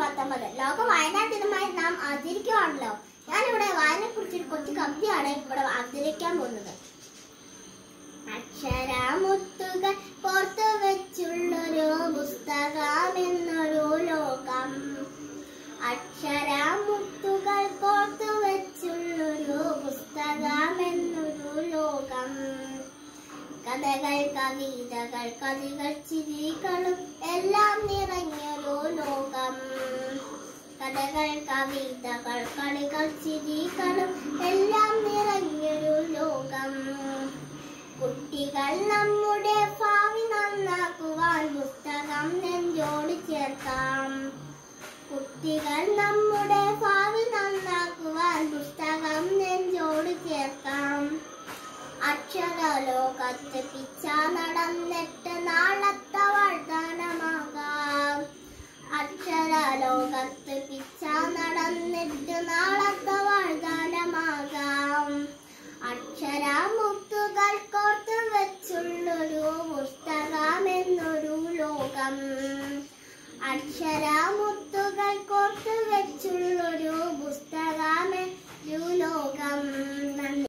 പത്തൊമ്പത് ലോക വായനാ ദിനമായി നാം ആചരിക്കുവാണല്ലോ ഞാനിവിടെ വായനയെ കുറിച്ചൊരു കൊച്ചു കവിതയാണ് ഇവിടെ അവതരിക്കാൻ പോകുന്നത് അക്ഷരമുത്തുകൾ കോർത്തു വെച്ചുള്ളൊരു പുസ്തകമെന്നൊരു ലോകം അക്ഷരമുത്തുകൾ കോർത്തു വെച്ചുള്ളൊരു പുസ്തകമെന്നൊരു ലോകം കഥകൾ കവിതകൾ കഥകൾ ചിരികളും എല്ലാം നിറഞ്ഞൊരു ലോകം കഥകൾ കവിതകൾ കളികൾ ചിരികളും എല്ലാം നിറഞ്ഞൊരു ലോകം കുട്ടികൾ നമ്മുടെ ഭാവി നന്നാക്കുവാൻ പുസ്തകം നെഞ്ചോട് ചേർക്കാം കുട്ടികൾ നമ്മുടെ ഭാവി നന്നാക്കുവാൻ പുസ്തകം നെഞ്ചോട് ചേർക്കാം അക്ഷരലോകത്ത് പിച്ച നടന്നിട്ട് നാളത്തെ വർദ്ധനമാകാം അക്ഷരലോകത്ത് പിച്ച നടന്നിട്ട് നാളത്തെ വർദ്ധനമാകാം അക്ഷരമുത്തുകൾ കോർത്തു വെച്ചുള്ളൊരു പുസ്തകമെന്നൊരു ലോകം അക്ഷരമുത്തുകൾ